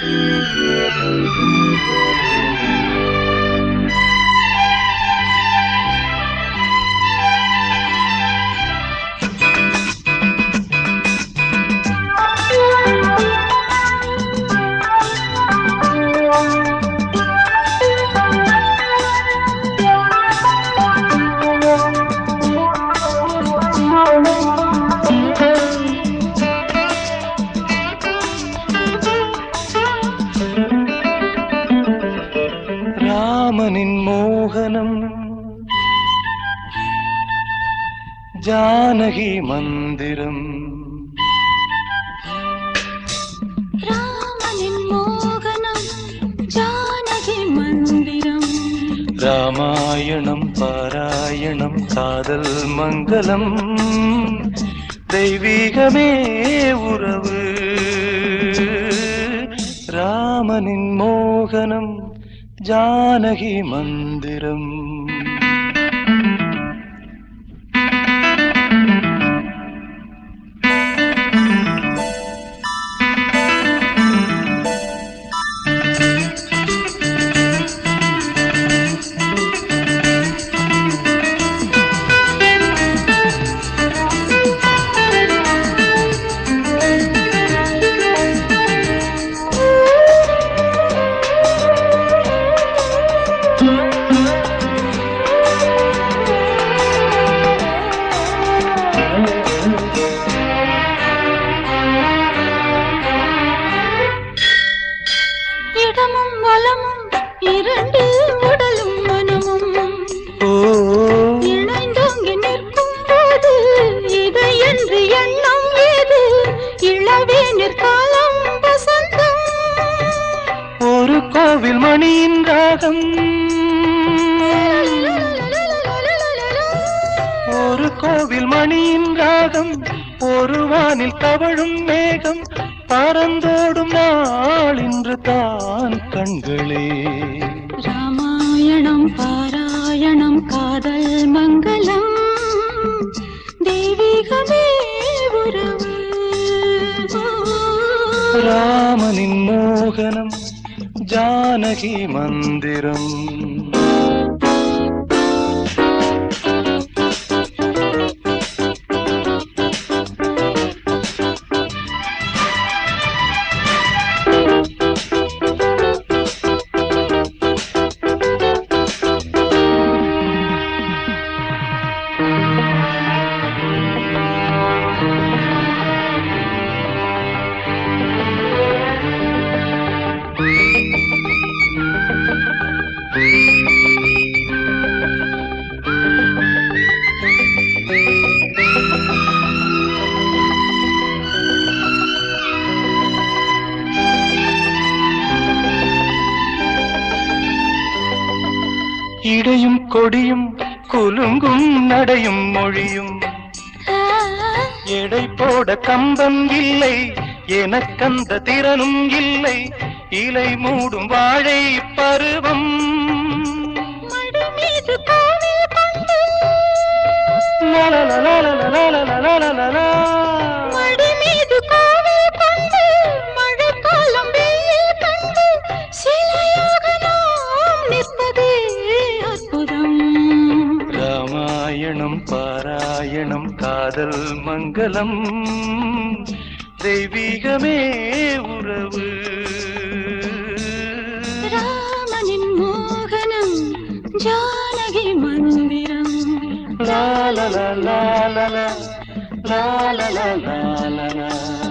ராமனின் மோகனம் ஜானகி மந்திரம் ராமனின் மோகனம் ஜானகி மந்திரம் ராமாயணம் பாராயணம் காதல் மங்களம் தெய்வீகமே உறவு ராமனின் மோகனம் ஜானகி மந்திரம் இடமும் வலமும் இரண்டு உடலும் மனமும் ஓ இணைந்தோங்கி நிற்கும் போது இதை என்று எண்ணம் ஏது இளவே நிற்காலம் வசந்தம் ஒரு கோவில் மணியின் ராகம் ஒரு கோவில் மணியின் ராகம் ஒரு வானில் தவழும் மேகம் பறந்தோடும் நாள் இன்று தான் கண்களே ராமாயணம் பாராயணம் காதல் மங்களம் தெய்வீகமே உறவு ராமனின் மோகனம் ஜானகி மந்திரம் இடையும் கொடியும் குலுங்கும் நடையும் மொழியும் எடை போட கம்பம் இல்லை எனக்கந்த திறனும் இல்லை இலை மூடும் வாழை பருவம் மடி மீது கோவில் கொண்டு லலலலலலலலலலலலா. மடி மீது கோவில் கொண்டு மழைக்காலம் வெயில் கண்டு சிலையாக நாம் நிற்பதே அற்புதம் ராமாயணம் பாராயணம் காதல் மங்களம் தெய்வீகமே உறவு ராமனின் மோகனம் ஜானகி மந்திரம் லா லா லா லா லா லா லா லா லா லா லா